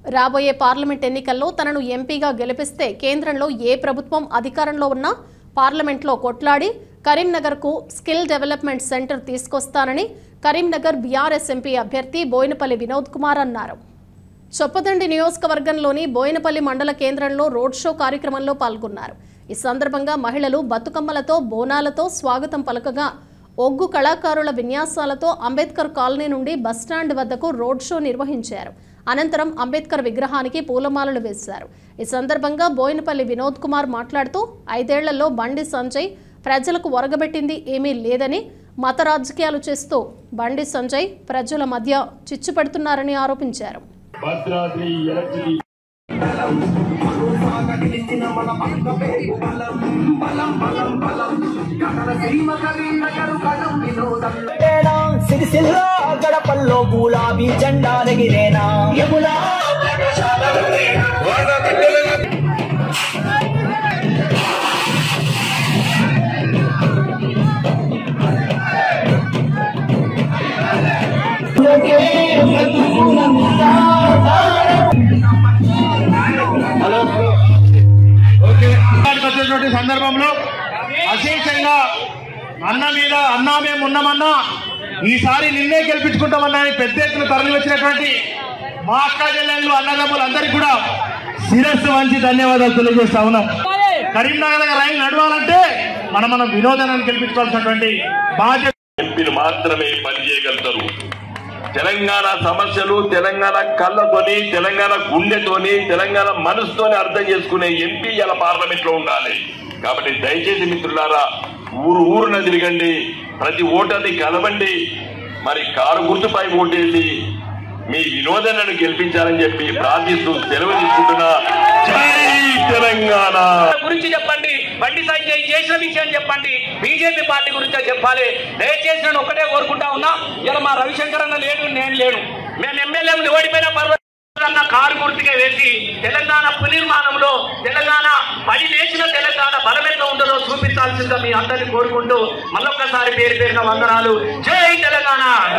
రాబోయే పార్లమెంట్ ఎన్నికల్లో తనను ఎంపీగా గెలిపిస్తే కేంద్రంలో ఏ ప్రభుత్వం అధికారంలో ఉన్నా పార్లమెంట్లో కొట్లాడి కరీంనగర్కు స్కిల్ డెవలప్మెంట్ సెంటర్ తీసుకొస్తానని కరీంనగర్ బీఆర్ఎస్ ఎంపీ అభ్యర్థి బోయినపల్లి వినోద్ కుమార్ అన్నారు చొప్పదండి నియోజకవర్గంలోని బోయినపల్లి మండల కేంద్రంలో రోడ్ షో కార్యక్రమంలో పాల్గొన్నారు ఈ సందర్భంగా మహిళలు బతుకమ్మలతో బోనాలతో స్వాగతం పలకగా ఒగ్గు కళాకారుల విన్యాసాలతో అంబేద్కర్ కాలనీ నుండి బస్టాండ్ వద్దకు రోడ్ షో నిర్వహించారు అనంతరం అంబేద్కర్ విగ్రహానికి పూలమాలలు వేశారు ఈ సందర్భంగా బోయినపల్లి వినోద్ కుమార్ మాట్లాడుతూ ఐదేళ్లలో బండి సంజయ్ ప్రజలకు ఒరగబెట్టింది ఏమీ లేదని మత రాజకీయాలు చేస్తూ బండి సంజయ్ ప్రజల మధ్య చిచ్చు పెడుతున్నారని ఆరోపించారు భద్రాద్రి ఎలక్ట్రిసిటీ ఏనా సిరిసిల్ల గడపల్లో గులాబీ జెండా నెగిరేనా యమునా ఇక్కడికి వచ్చేటువంటి సందర్భంలో అశేషంగా అన్న మీద అన్నా మేము ఉన్నామన్నా ఈసారి నిన్నే గెలిపించుకుంటామన్నా అని పెద్ద ఎత్తున తరలి వచ్చినటువంటి మా అక్క చెల్లెళ్ళు అన్నదమ్ములు అందరికీ కూడా శిరస్సు వంచి ధన్యవాదాలు తెలియజేస్తా ఉన్నాం కరీంనగర్ రైలు నడవాలంటే మనం మనం వినోదాన్ని గెలిపించుకోవాల్సినటువంటి బాధ్యత ఎంపీలు మాత్రమే పనిచేయగలుగుతారు తెలంగాణ సమస్యలు తెలంగాణ కళ్ళతోని తెలంగాణ గుండెతోని తెలంగాణ మనసుతోని అర్థం చేసుకునే ఎంపీ ఇలా పార్లమెంట్ లో ఉండాలి కాబట్టి దయచేసి మిత్రులారా ఊరు ఊరున తిరగండి ప్రతి ఓటర్ని కలవండి మరి కారు గుర్తుపై ఓటేసి మీ వినోదనను గెలిపించాలని చెప్పి ప్రార్థిస్తూ సెలవు తీసుకుంటున్నా జై తెలంగాణ గురించి చెప్పండి బండి సంజయ్ చేసిన విషయం చెప్పండి బీజేపీ పార్టీ గురించి చెప్పాలి దయచేసి నేను ఒకటే కోరుకుంటా ఉన్నా ఇలా మా రవిశంకర్ అన్న లేడు నేను లేను మేము ఎమ్మెల్యేలు ఓడిపోయిన పర్వ అన్న కారు గుర్తుగా వేసి తెలంగాణ పునర్మాణంలో తెలంగాణ పడి లేచిన తెలంగాణ బలం ఎట్లా ఉంటుందో చూపించాల్సిందిగా మీ అందరినీ కోరుకుంటూ మళ్ళొక్కసారి పేరు పేరున వందనాలు జై తెలంగాణ